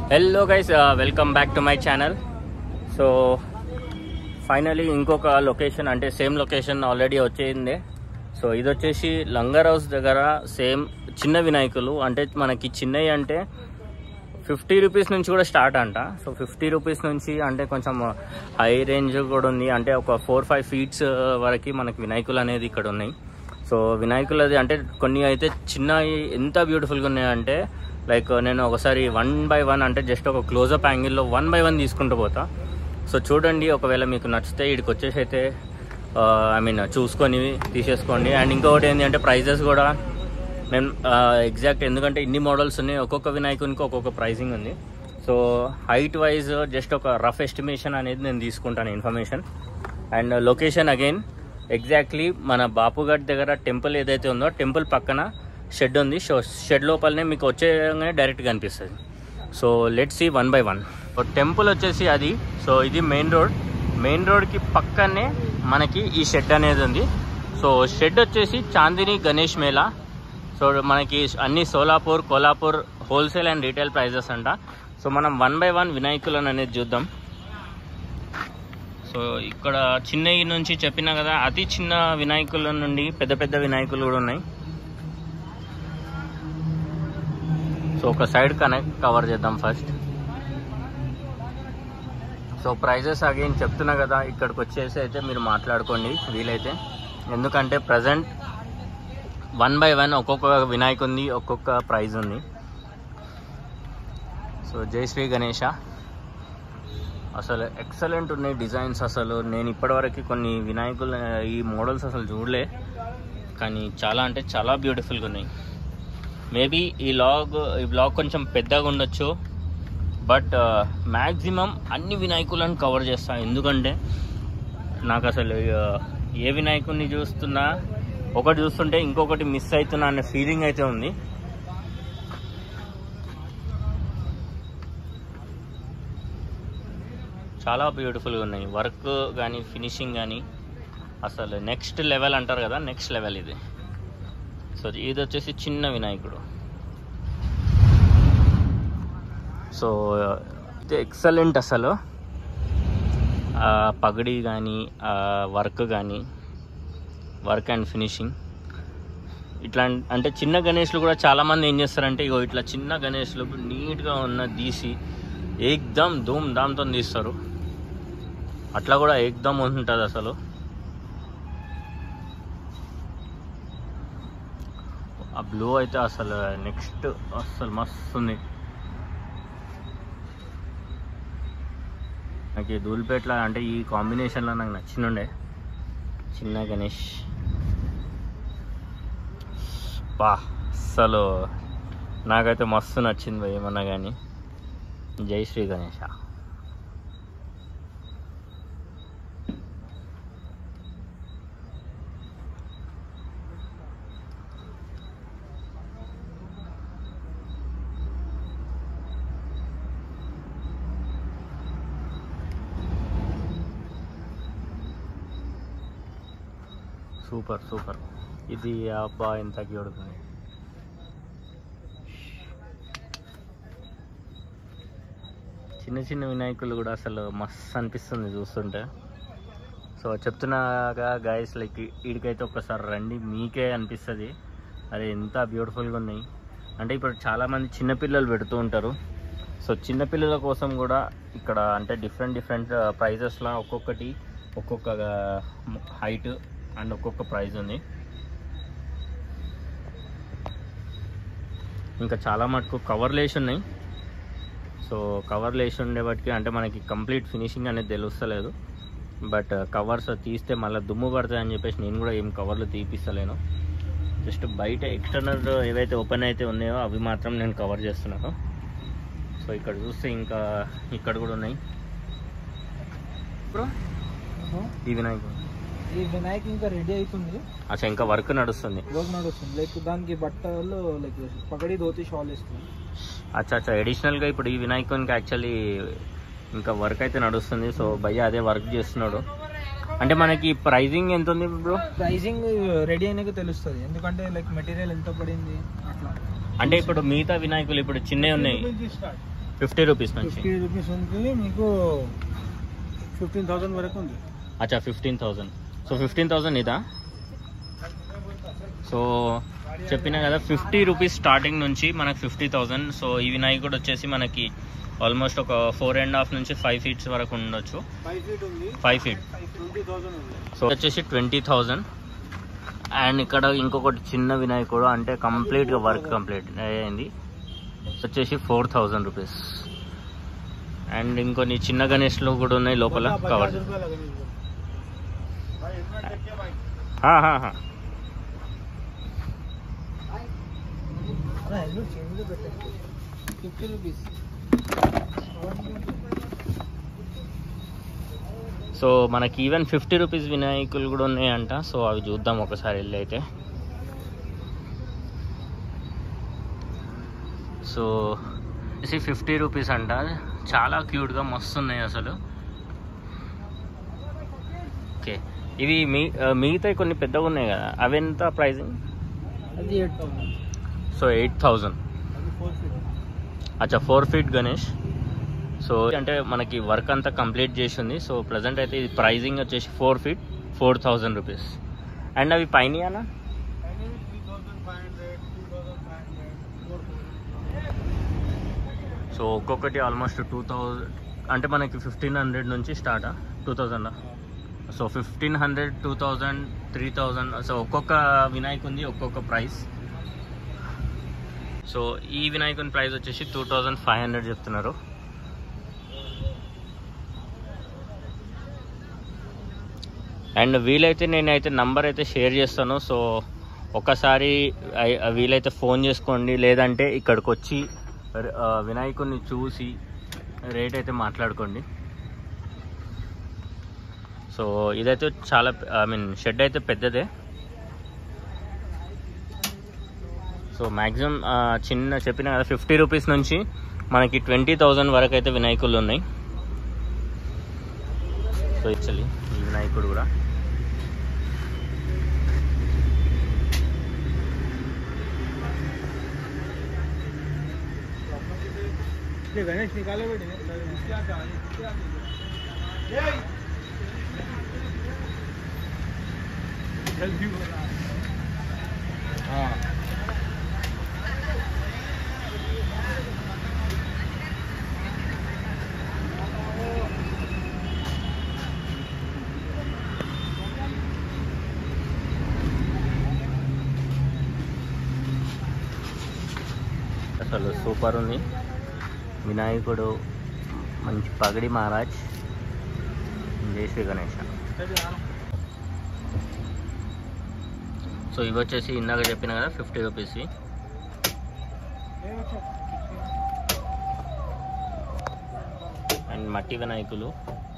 hello guys welcome back to my channel so finally ఇంకొక location అంటే same location already వచ్చేయింది so ఇది వచ్చేసి లంగర్ హౌస్ దగ్గర సేమ్ చిన్న వినాయకులు అంటే మనకి చిన్నవి అంటే ఫిఫ్టీ రూపీస్ నుంచి కూడా స్టార్ట్ అంట సో ఫిఫ్టీ రూపీస్ నుంచి అంటే కొంచెం హై రేంజ్ కూడా ఉంది అంటే ఒక ఫోర్ ఫైవ్ ఫీట్స్ వరకు మనకి వినాయకులు అనేది ఇక్కడ ఉన్నాయి సో వినాయకులది అంటే కొన్ని అయితే చిన్నవి ఎంత బ్యూటిఫుల్గా ఉన్నాయంటే లైక్ నేను ఒకసారి వన్ బై వన్ అంటే జస్ట్ ఒక క్లోజప్ యాంగిల్లో వన్ బై వన్ తీసుకుంటూ పోతా సో చూడండి ఒకవేళ మీకు నచ్చితే ఇక్కడికి వచ్చేసి అయితే ఐ మీన్ చూసుకొని తీసేసుకోండి అండ్ ఇంకొకటి ఏంటి అంటే ప్రైజెస్ కూడా నేను ఎగ్జాక్ట్ ఎందుకంటే ఇన్ని మోడల్స్ ఉన్నాయి ఒక్కొక్క వినాయకునికి ఒక్కొక్క ప్రైజింగ్ ఉంది సో హైట్ వైజ్ జస్ట్ ఒక రఫ్ ఎస్టిమేషన్ అనేది నేను తీసుకుంటాను information and location again exactly మన బాపుగఢ్ దగ్గర టెంపుల్ ఏదైతే ఉందో టెంపుల్ పక్కన షెడ్ ఉంది సో షెడ్ లోపలనే మీకు వచ్చేగానే డైరెక్ట్ కనిపిస్తుంది so let see one by one temple వచ్చేసి అది సో ఇది మెయిన్ రోడ్ మెయిన్ రోడ్కి పక్కనే మనకి ఈ షెడ్ అనేది ఉంది సో షెడ్ వచ్చేసి చాందిని గణేష్ మేళా సో మనకి అన్ని Solapur Kolhapur wholesale and retail prices అంట సో మనం వన్ బై వన్ వినాయకులను అనేది చూద్దాం సో ఇక్కడ చిన్నవి నుంచి చెప్పినా కదా అతి చిన్న వినాయకుల నుండి పెద్ద పెద్ద వినాయకులు కూడా ఉన్నాయి సో ఒక సైడ్ కనెక్ట్ కవర్ చేద్దాం ఫస్ట్ సో ప్రైజెస్ అగైన్ చెప్తున్నా కదా ఇక్కడికి వచ్చేసి అయితే మీరు మాట్లాడుకోండి వీలైతే ఎందుకంటే ప్రజెంట్ వన్ బై వన్ ఒక్కొక్క వినాయకుంది ఒక్కొక్క ప్రైజ్ ఉంది సో జై శ్రీ గణేష అసలు ఎక్సలెంట్ ఉన్నాయి డిజైన్స్ అసలు నేను ఇప్పటివరకు కొన్ని వినాయకులు ఈ మోడల్స్ అసలు చూడలే కానీ చాలా అంటే చాలా బ్యూటిఫుల్గా ఉన్నాయి మేబీ ఈ లాగ్ ఈ బ్లాగ్ కొంచెం పెద్దగా ఉండొచ్చు బట్ మ్యాక్సిమం అన్ని వినాయకులను కవర్ చేస్తాను ఎందుకంటే నాకు అసలు ఆ, ఏ వినాయకుడిని చూస్తున్నా ఒకటి చూస్తుంటే ఇంకొకటి మిస్ అవుతున్నా అనే ఫీలింగ్ అయితే ఉంది చాలా బ్యూటిఫుల్గా ఉన్నాయి వర్క్ కానీ ఫినిషింగ్ కానీ అసలు నెక్స్ట్ లెవెల్ అంటారు కదా నెక్స్ట్ లెవెల్ ఇది సో ఇది వచ్చేసి చిన్న వినాయకుడు సో ఇది ఎక్సలెంట్ అసలు ఆ పగడి కానీ ఆ వర్క్ కానీ వర్క్ అండ్ ఫినిషింగ్ ఇట్లా అంటే చిన్న గణేష్లు కూడా చాలామంది ఏం చేస్తారంటే ఇగో ఇట్లా చిన్న గణేష్లు నీట్గా ఉన్న తీసి ఏకదమ్ ధూమ్ ధామ్తో తీస్తారు అట్లా కూడా ఏకదమ్ ఉంటుంది అసలు ఆ బ్లూ అయితే అసలు నెక్స్ట్ అసలు మస్తు ఉంది నాకు ఈ ధూల్పేట్ల అంటే ఈ కాంబినేషన్లో నాకు నచ్చినుండే చిన్న గణేష్ బా అసలు నాకైతే మస్తు నచ్చింది భయ్ ఏమన్నా కానీ జై శ్రీ గణేష సూపర్ సూపర్ ఇది అబ్బా ఎంత క్యూట్ ఉంది చిన్న చిన్న వినాయకులు కూడా అసలు మస్తు అనిపిస్తుంది చూస్తుంటే సో చెప్తున్నాగా గాయస్ లైక్ వీడికైతే ఒక్కసారి రండి మీకే అనిపిస్తుంది అరే ఎంత బ్యూటిఫుల్గా ఉన్నాయి అంటే ఇప్పుడు చాలామంది చిన్నపిల్లలు పెడుతూ ఉంటారు సో చిన్నపిల్లల కోసం కూడా ఇక్కడ అంటే డిఫరెంట్ డిఫరెంట్ ప్రైజెస్లో ఒక్కొక్కటి ఒక్కొక్క హైట్ అండ్ ఒక్కొక్క ప్రైజ్ ఉంది ఇంకా చాలా మటుకు కవర్లు వేసి ఉన్నాయి సో కవర్లు వేసి ఉండే వాటికి అంటే మనకి కంప్లీట్ ఫినిషింగ్ అనేది తెలుస్తలేదు బట్ కవర్స్ తీస్తే మళ్ళీ దుమ్ము పడతాయి అని చెప్పేసి నేను కూడా ఏం కవర్లు తీపిస్తలేను జస్ట్ బయట ఎక్స్టర్నల్ ఏవైతే ఓపెన్ అయితే ఉన్నాయో అవి మాత్రం నేను కవర్ చేస్తున్నాను సో ఇక్కడ చూస్తే ఇంకా ఇక్కడ కూడా ఉన్నాయి బ్రో ఈ వినాయకుడు ఈ వినాయక్ ఇంకా రెడీ అవుతుంది అచ్చా ఇంకా వర్క్ నడుస్తుంది వర్క్ నడుస్తుంది లైక్ దానికి బట్టలు లైక్ పకడి ధోతి షాల్ ఇస్తుంది అచ్చా అచ్చా అడిషనల్గా ఇప్పుడు ఈ వినాయకునికి యాక్చువల్లీ ఇంకా వర్క్ అయితే నడుస్తుంది సో భయ్య అదే వర్క్ చేస్తున్నాడు అంటే మనకి ప్రైజింగ్ ఎంత ఉంది బ్రో ప్రైజింగ్ రెడీ అయినాక తెలుస్తుంది ఎందుకంటే లైక్ మెటీరియల్ ఎంత పడింది అట్లా అంటే ఇప్పుడు మిగతా వినాయకులు ఇప్పుడు చిన్నవి ఉన్నాయి ఫిఫ్టీ రూపీస్ నుంచి ఫిఫ్టీ రూపీస్ ఉంది మీకు ఫిఫ్టీన్ థౌసండ్ వరకు ఉంది అచ్చా fifteen thousand so fifteen thousand ఇదా సో చెప్పిన కదా ఫిఫ్టీ రూపీస్ స్టార్టింగ్ నుంచి మనకి ఫిఫ్టీ థౌజండ్ సో ఈ వినాయకుడు వచ్చేసి మనకి ఆల్మోస్ట్ ఒక ఫోర్ అండ్ హాఫ్ నుంచి ఫైవ్ ఫీట్స్ వరకు ఉండొచ్చు ఫైవ్ ఫీట్ ఉంది ఫైవ్ ఫీట్ ట్వంటీ థౌసండ్ ఉంది సో వచ్చేసి ట్వంటీ థౌజండ్ అండ్ ఇక్కడ ఇంకొకటి చిన్న వినాయకుడు అంటే కంప్లీట్గా వర్క్ కంప్లీట్ అయింది వచ్చేసి ఫోర్ థౌజండ్ రూపీస్ అండ్ ఇంకొన్ని చిన్న గణేష్లు కూడా ఉన్నాయి లోపల కవర్ ఫిఫ్టీ రూపీస్ సో మనకి ఈవెన్ ఫిఫ్టీ రూపీస్ వినాయకులు కూడా ఉన్నాయంట సో అవి చూద్దాం ఒకసారి వెళ్ళి అయితే సో ఇది ఫిఫ్టీ రూపీస్ అంట చాలా క్యూట్గా మస్తు ఉన్నాయి అసలు ఓకే ఇవి మీ మిగతా కొన్ని పెద్దగా ఉన్నాయి కదా అవి ఎంత ప్రైజింగ్ అది eight thousand so eight thousand అది ఫోర్ ఫీట్ అచ్చా ఫోర్ ఫీట్ గణేష్ సో అంటే మనకి వర్క్ అంతా కంప్లీట్ చేసింది సో ప్రజెంట్ అయితే ఇది ప్రైజింగ్ వచ్చేసి four feet four thousand rupees and అవి పైన అన్న three thousand five hundred two thousand five hundred four so ఒక్కొక్కటి ఆల్మోస్ట్ టూ థౌజండ్ అంటే మనకి ఫిఫ్టీన్ హండ్రెడ్ నుంచి స్టార్టా two thousand so fifteen hundred two thousand three thousand so ఒక్కొక్క వినాయకుంది ఒక్కొక్క ప్రైస్ సో ఈ వినాయకుని ప్రైస్ వచ్చేసి టూ థౌజండ్ ఫైవ్ హండ్రెడ్ చెప్తున్నారు అండ్ వీలైతే నేనైతే నంబర్ అయితే షేర్ చేస్తాను సో ఒకసారి ఐ- వీలైతే ఫోన్ చేసుకోండి లేదంటే ఇక్కడికి వచ్చి ర- ఆ, వినాయకుడిని చూసి రేట్ అయితే మాట్లాడుకోండి సో ఇదైతే చాలా ఐ మీన్ షెడ్ అయితే పెద్దదే సో మ్యాక్సిమం చిన్న చెప్పిన కదా ఫిఫ్టీ రూపీస్ నుంచి మనకి ట్వంటీ థౌజండ్ వరకు అయితే వినాయకులు ఉన్నాయి సో యాక్చువల్లీ ఈ వినాయకుడు కూడా ये गणेश निकाले बेटे क्या क्या क्या जल्दी बोला हाँ అసలు సూపర్ ఉంది వినాయకుడు మంచి పగడి మహారాజ్ జై శ్రీ గణేష సో ఇవి వచ్చేసి ఇందాక చెప్పిన కదా ఫిఫ్టీ రూపీస్ అండ్ మట్టి వినాయకులు